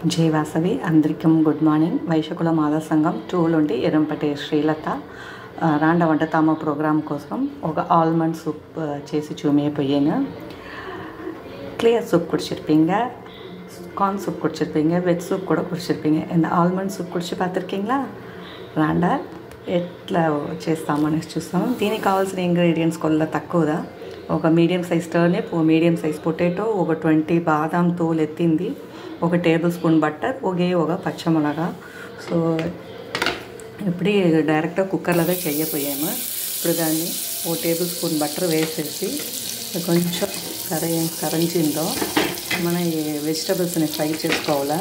జై వాసవి అందరికీ good morning వైశకుల మాదా సంఘం టూలుండి ఎరంపటి శ్రీలత ఆ, రాండ వంటతామ ప్రోగ్రామ్ కోసం ఒక ఆల్మండ్ సూప్ ఆ, చేసి చూమైపోయాను கிளியர் சூப் குடிச்சிருப்பீங்க கார்ன் சூப் குடிச்சிருப்பீங்க வெஜ் சூப் கூட குடிச்சிருப்பீங்க இந்த ఆల్మండ్ సూప్ కుడిచి பார்த்துருக்கீங்களா రాండా ఎట్లా చేస్తామనేసి చూస్తాం దీనికి కావాల్సిన ఇంగ్రీడియంట్స్ కొల్ల తక్కువదా ఒక మీడియం సైజ్ టర్నిప్ ఒక మీడియం సైజ్ పొటాటో ఒక ట్వంటీ బాదాం తోలు ఎత్తింది ఒక టేబుల్ స్పూన్ బట్టర్ ఒకే ఒక పచ్చమిளகா సో ఇప్పుడు డైరెక్ట్గా కుక్కర్లోనే చెయ్యపోయాము ఇప్పుడు దాన్ని ఓ టేబుల్ స్పూన్ బటర్ వేసేసి కొంచెం కర కరంచిందో మన ఈ వెజిటబుల్స్ని ఫ్రై చేసుకోవాలా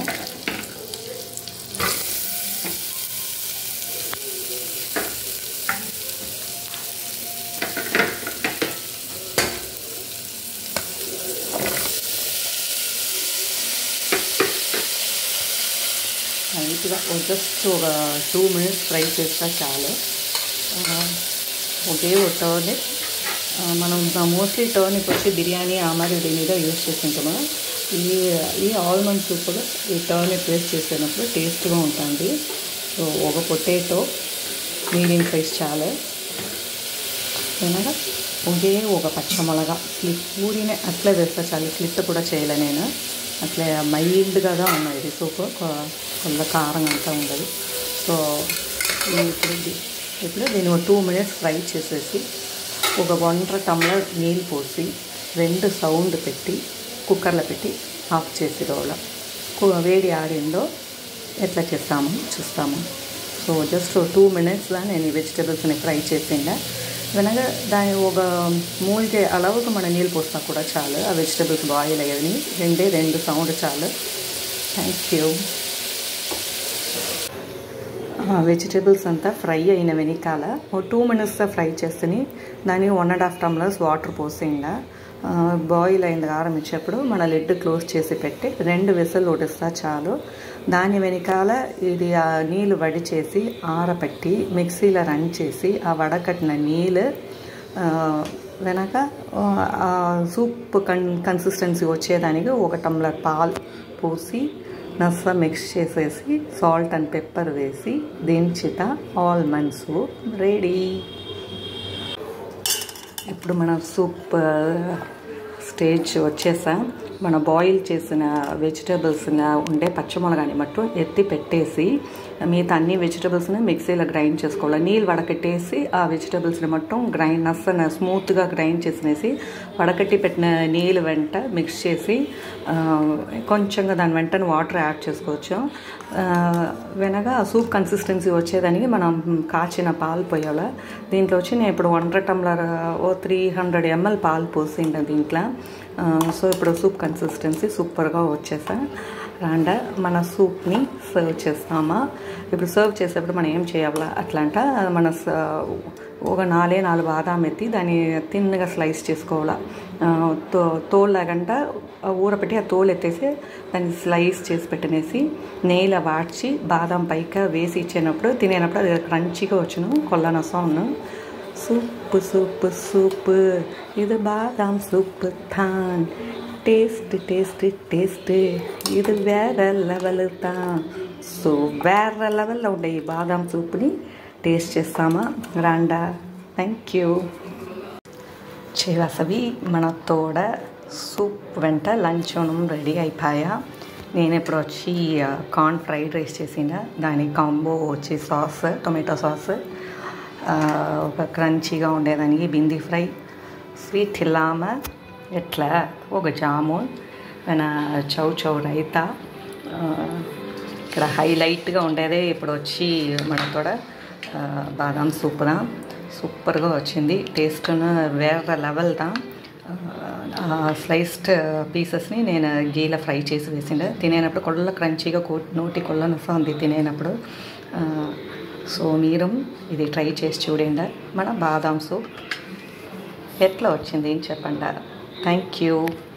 లైట్గా జస్ట్ ఒక టూ మినిట్స్ ఫ్రై చేస్తా చాలు ఆ, ఒకే ఒక టర్నిప్ ఆ, మనం మోస్ట్లీ టర్నిప్ వచ్చి బిర్యానీ ఆ మరి దీని మీద యూజ్ చేస్తుంటాము ఈ ఈ ఆల్మండ్ సూప్లో ఈ టర్నిప్ వేస్ట్ చేసినప్పుడు టేస్ట్గా ఉంటుంది సో ఒక పొటాటో మీడియం సైజ్ చాలు ఏమన్నా ఒకే ఒక పచ్చమొలగా స్లిప్ పూరినే అట్లే వేస్తా చాలు స్లిట్ కూడా చేయలే నేను అట్లే మైల్డ్గా ఉన్నది ఇది సూప్ కొంత కారం అంతా ఉండదు సో ఈ ఇప్పుడు ఇది- ఇప్పుడు దీన్ని ఒక టూ మినిట్స్ ఫ్రై చేసేసి ఒక ఒంటర టమ్లర్ నీళ్ళు పోసి రెండు సౌండ్ పెట్టి కుక్కర్లో పెట్టి ఆఫ్ చేసి రోల వేడి ఆడిందో ఎట్లా చేస్తాము చూస్తాము సో జస్ట్ టూ మినిట్స్లో నేను ఈ వెజిటేబుల్స్ని ఫ్రై చేసిండా వెనక దాని ఒక మూలికే అలవుకు మన నీళ్ళు పోసినా కూడా చాలు ఆ వెజిటేబుల్స్ బాయిల్ అయ్యేది రెండే రెండు సౌండ్ చాలు థ్యాంక్ యూ వెజిటేబుల్స్ అంతా ఫ్రై అయిన వెనకాల ఓ టూ మినిట్స్ ఫ్రై చేస్తేని దాన్ని one and half tumblers water పోసిండ బాయిల్ అయిన కారం ఇచ్చేప్పుడు మన లిడ్ క్లోజ్ చేసి పెట్టి రెండు విసలు ఉడిస్తా చాలు దాని వెనకాల ఇది ఆ నీళ్ళు వడిచేసి ఆరపెట్టి మిక్సీలో రన్ చేసి ఆ వడకట్టిన నీళ్ళు ఆ, వెనక ఆ సూప్ కన్ కన్సిస్టెన్సీ వచ్చేదానికి ఒక టమ్లర్ పాలు పోసి నస్స మిక్స్ చేసేసి సాల్ట్ అండ్ పెప్పర్ వేసి దించిత ఆల్మండ్ సూప్ రెడీ ఇప్పుడు మన సూప్ స్టేజ్ వచ్చేసా మన బాయిల్ చేసిన వెజిటేబుల్స్ ఉండే పచ్చమొలగాని మట్టు ఎత్తి పెట్టేసి మిగతా అన్ని వెజిటేబుల్స్ని మిక్సీలో గ్రైండ్ చేసుకోవాలి నీళ్ళు వడకట్టేసి ఆ వెజిటేబుల్స్ని మొత్తం గ్రైండ్ నస్సన స్మూత్గా గ్రైండ్ చేసినేసి వడకట్టి పెట్టిన నీళ్ళు వెంట మిక్స్ చేసి ఆ, కొంచెంగా దాని వెంటనే వాటర్ యాడ్ చేసుకోవచ్చు ఆ, వెనక సూప్ కన్సిస్టెన్సీ వచ్చేదానికి మనం కాచిన పాలు పోయాలి దీంట్లో వచ్చి నేను ఇప్పుడు వన్ టమ్లర్ ఓ త్రీ హండ్రెడ్ ఎంఎల్ పాలు పోసిండ దీంట్లో ఆ, సో ఇప్పుడు సూప్ కన్సిస్టెన్సీ సూపర్గా వచ్చేసా రాండ మన సూప్ని సర్వ్ చేస్తామా ఇప్పుడు సర్వ్ చేసేప్పుడు మనం ఏం చేయాలా అట్లా అంట మన స- ఒక నాలే నాలుగు బాదాం ఎత్తి దాన్ని తిన్నగా స్లైస్ చేసుకోవాలా ఆ, తో తోలు లాగంట ఊరపెట్టి ఆ తోలు ఎత్తేసి దాన్ని స్లైస్ చేసి పెట్టనేసి నెయ్యిలో వాడ్చి బాదాం పైక వేసి ఇచ్చినప్పుడు తినేటప్పుడు అది క్రంచిగా వచ్చును కొల్లనసం సూప్ సూప్ సూప్ ఇది బాదాం సూప్ తాన్ టేస్ట్ టేస్ట్ టేస్ట్ ఇది వేరే లెవెల్ తాన్ సో వేరే లెవెల్లో ఉండే ఈ బాదాం సూప్ని టేస్ట్ చేస్తామా రాండా థ్యాంక్ యూ చేవసవి మన తోడ సూప్ వెంట లంచ్ రెడీ అయిపోయా నేను ఇప్పుడు వచ్చి కార్న్ ఫ్రైడ్ రైస్ చేసిన దాని కాంబో వచ్చి సాస్ టొమాటో సాస్ ఆ, ఒక క్రంచీగా ఉండేదానికి బింది ఫ్రై స్వీట్ ఇల్లామ ఎట్లా ఒక జామున్ మన చౌ చౌ రైతా ఆ, ఇక్కడ హైలైట్గా ఉండేదే ఇప్పుడు వచ్చి మన కూడా ఆ, బాదాం సూప్ దా సూపర్గా వచ్చింది టేస్ట్ వేరే లెవెల్ దా ఆ స్లైస్డ్ పీసెస్ని నేను గీల ఫ్రై చేసి వేసిండే తినేటప్పుడు కొల్ల క్రంచీగా కో నోటి కొల్ల ఉంది తినేటప్పుడు ఆ, సో మీరు ఇది ట్రై చేసి చూడండి మన బాదాం సూప్ ఎట్లా వచ్చింది చెప్పండి థ్యాంక్ యూ